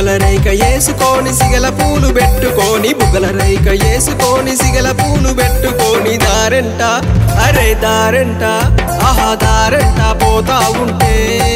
బుగ్గల రేఖ వేసుకొని సిగల పూలు పెట్టుకొని బుగ్గల రేఖ వేసుకొని సిగల పూలు పెట్టుకొని దారెంట అరే దారెంట ఆహా దారెంట పోతా ఉంటే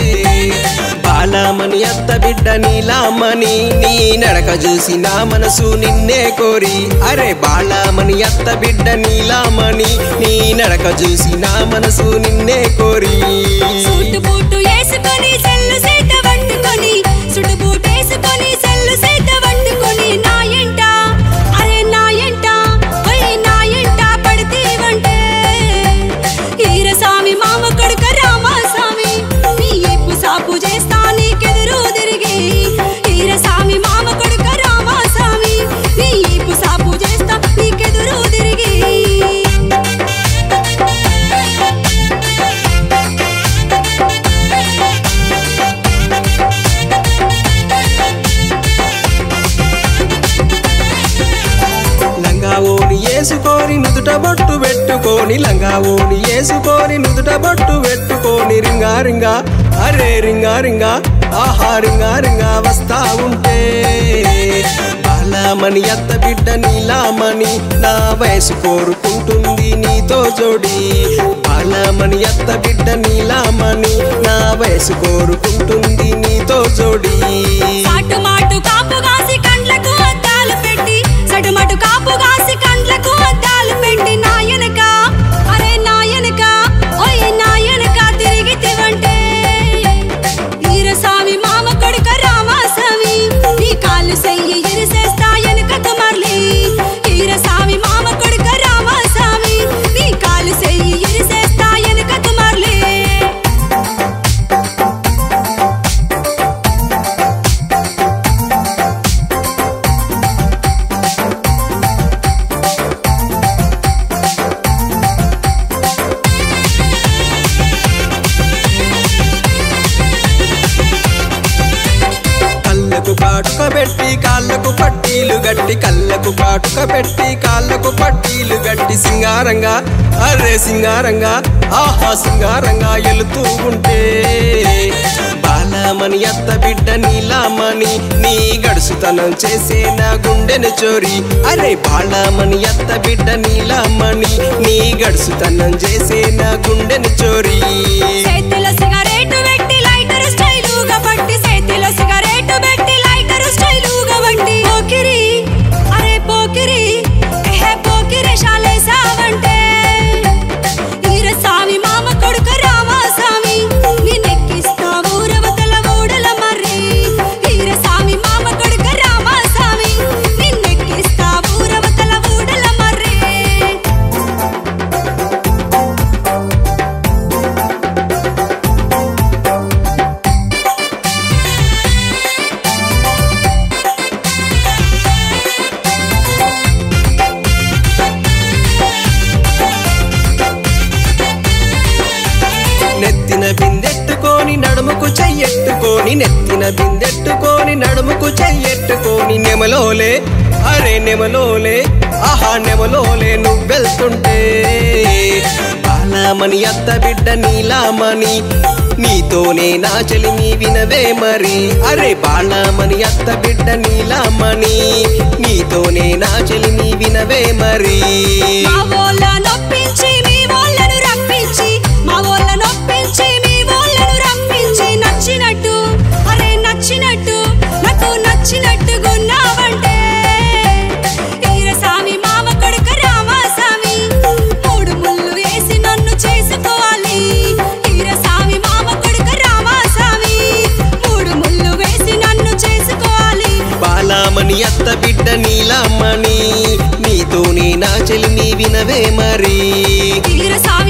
బాలమని అత్త బిడ్డ నీలామని నీ నడక చూసి నా మనసు నిన్నే కోరి అరే బాలమని అత్త బిడ్డ నీలామని నీ నడక చూసి నా మనసు నిన్నే కోరి సూటు బూటు వేసుకొని సెల్లు సీత పట్టుకొని సుడు బూటు వేసుకొని సెల్లు సీత పట్టుకొని నా ఎంట అరే నా ఎంట ఓయ్ నా ఎంట పడితేవంటే ఈరస్వామి మామ కొడుక రామస్వామి నీ ఎప్పు సాపు చేస్తా నీకెదురు తిరిగి ఈరస్వామి మామ కొడుక రామస్వామి నీ ఎప్పు సాపు చేస్తా నీకెదురు తిరిగి లంగా ఓని వేసుకొని నుదుట బొట్టు పెట్టుకొని లంగా ఓని వేసుకొని నుదుట బొట్టు పెట్టుకొని రింగా రింగా అరే రింగా రింగా ఆహా రింగా రింగా వస్తా ఉంటే బాలమని అత్త బిడ్డ నీలామని నా వయసు కోరుకుంటుంది నీతో జోడి బాలమని అత్త బిడ్డ నీలామని నా వయసు కోరుకుంటుంది నీతో జోడి సాటు మాటు కాపు గాసి కండ్లకు అద్దాలు పెట్టి సటుమటు కాపు గాసి కండ్లకు అద్దాలు పెట్టి నాయనక అరే నాయనక ఓయ్ నాయనక తిరిగి తివంటే ఈరస్వామి మామ కొడుక రామస్వామి నీ కాళ్ళు సెయ్యి ఇరిసేస్తా ఎనుకకు మరలి ఈరస్వామి మామ కొడుక రామస్వామి నీ కాళ్ళు సెయ్యి ఇరిసేస్తా ఎనుకకు మరలి కళ్ళకు కాటుక పెట్టి కాళ్ళకు పట్టీలు గట్టి కళ్ళకు కాటుక పెట్టి కాళ్ళకు పట్టీలు గట్టి సింగారంగా అరే సింగారంగా ఆహా సింగారంగా ఎలుతూ ఉంటే బాలమని అత్త బిడ్డ నీలామని నీ గడుసుతనం చేసే నా గుండెను చోరి అరే బాలమని అత్త బిడ్డ నీలామని నీ గడుసుతనం చేసే నా గుండెను చోరి చేతిలో సిగరెట్ పెట్టి లైటర్ స్టైలుగా పట్టి చేతిలో సిగరెట్ పెట్టి లైటర్ స్టైలుగా పట్టి పోకిరి అరే పోకిరి ఎహే పోకిరి శాలే సావంటే ఈరస్వామి మామ కొడుకు రామస్వామి నిన్నెక్కిస్తా ఊరవతల ఊడల మర్రి ఈరస్వామి మామ కొడుకు రామస్వామి నిన్నెక్కిస్తా ఊరవతల ఊడల మర్రి నెత్తిన బిందెట్టుకొని నడుముకు చెయ్యెట్టుకొని నెత్తిన బిందెట్టుకొని నడుముకు చెయ్యెట్టుకొని నెమలోలే అరే నెమలోలే ఆహా నెమలోలే నువ్వెళ్తుంటే బాలమని అత్త బిడ్డ నీలామని నీతోనే నా చెలిమి వినవే మరి అరే బాలమని అత్త బిడ్డ నీలామని నీతోనే నా చెలిమి వినవే మరి మా వాళ్ళ నొప్పించి మీ వాళ్ళను రప్పించి మా వాళ్ళ నొప్పించి మీ వాళ్ళను రప్పించి నచ్చినట్టు అరే నచ్చినట్టు నాకు నచ్చినట్టు గున్నావంటే ఈరస్వామి మామ కొడుకు రామస్వామి మూడు ముళ్ళు వేసి నన్ను చేసుకోవాలి ఈరస్వామి మామ కొడుకు రామస్వామి మూడు ముళ్ళు వేసి నన్ను చేసుకోవాలి బాలామణి అత్త బిడ్డ నీలామణి నీతోనే నా చెలిమి వినవే మరి ఈరస్వామి